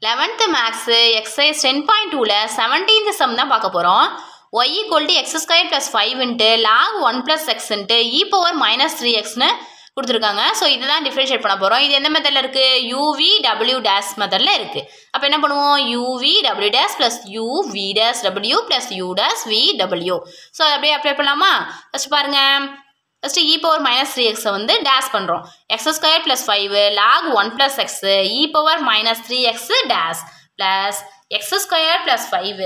eleventh maths exercise ten point டூவில் seventeenth sum தான் பார்க்க போகிறோம் y equal to x square plus five into log one plus x into e power minus three எக்ஸ்னு கொடுத்துருக்காங்க so இதுதான் differentiate பண்ண போகிறோம் இது எந்த மெத்தடில் இருக்குது யூவி டபிள்யூ டேஸ் மெத்தடில் இருக்குது அப்போ என்ன பண்ணுவோம் U V W dash plus U V dash W plus U dash V W so அப்படியே அப்ளை பண்ணலாமா ஃபஸ்ட் பாருங்கள் first e power minus three எக்ஸை வந்து டேஸ் பண்ணுறோம் x square plus five log one plus x e power minus three x dash plus x square plus five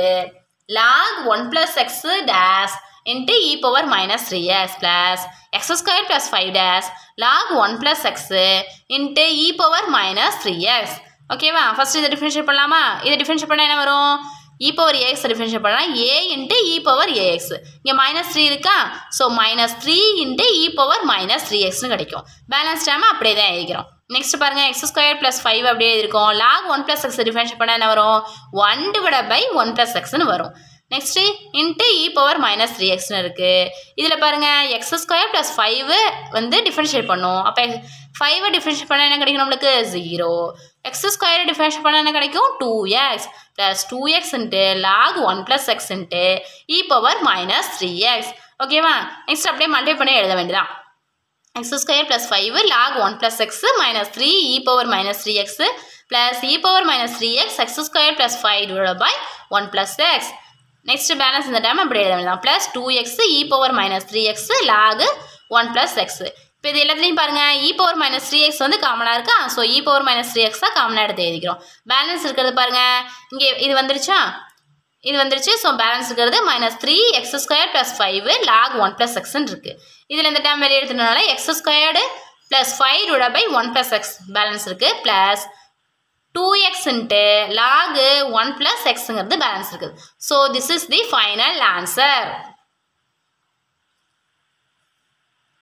log one plus x dash into e power minus three x plus x square plus five dash log one plus x into e power minus three x ஓகேவா first இதை differentiate பண்ணலாமா இதை differentiate பண்ணால் என்ன வரும் இ power a x differentiate பண்ணால் a into e power a x இங்கே minus three இருக்கா so minus three into e power minus three எக்ஸ்னு கிடைக்கும் பேலன்ஸ் டைம் அப்படியே தான் எழுதிக்கிறோம் நெக்ஸ்ட் பாருங்கள் எக்ஸ் ஸ்கொயர் ப்ளஸ் ஃபைவ் அப்படியே இருக்கும் log one plus x differentiate பண்ணால் என்ன வரும் one divide by one plus எக்ஸ்னு வரும் next into e power minus three எக்ஸ்னு இருக்குது இதில் பாருங்கள் எக்ஸ் ஸ்கொயர் ப்ளஸ் ஃபைவ் வந்து டிஃப்ரென்ஷியேட் பண்ணும் அப்போ ஃபைவை டிஃப்ரென்ஷியேட் பண்ணால் என்ன கிடைக்கும் நம்மளுக்கு ஜீரோ எக்ஸ் ஸ்கொயர் டிஃப்ரென்ஷியேட் பண்ணால் என்ன கிடைக்கும் two x plus two x into log one plus x into e power minus three x ஓகேவா நெக்ஸ்ட் அப்படியே மல்டிப்ளை பண்ணி எழுத வேண்டியதான் x square plus five log one plus x minus three e power minus three x plus e power minus three x x square plus five divide by one plus x next balance இந்த time அப்படி எழுத வேண்டியதான் plus two x e power minus three x log one plus x இப்போ இது எல்லாத்துலேயும் பாருங்கள் e power minus three x வந்து காமனாக இருக்கா so e power minus three எக்ஸாக காமனாக எடுத்து எழுதிக்கிறோம் பேலன்ஸ் இருக்கிறது பாருங்கள் இங்கே இது வந்துருச்சா இது வந்துருச்சு ஸோ பேலன்ஸ் இருக்கிறது minus three x square plus five log one plus எக்ஸ்ன்னு இருக்குது இதில் இந்த டைம் வெளியே எடுத்ததுனால x squared plus five divide by one plus x balance இருக்குது plus two x into log one plus எக்ஸுங்கிறது பேலன்ஸ் இருக்குது so this is the final answer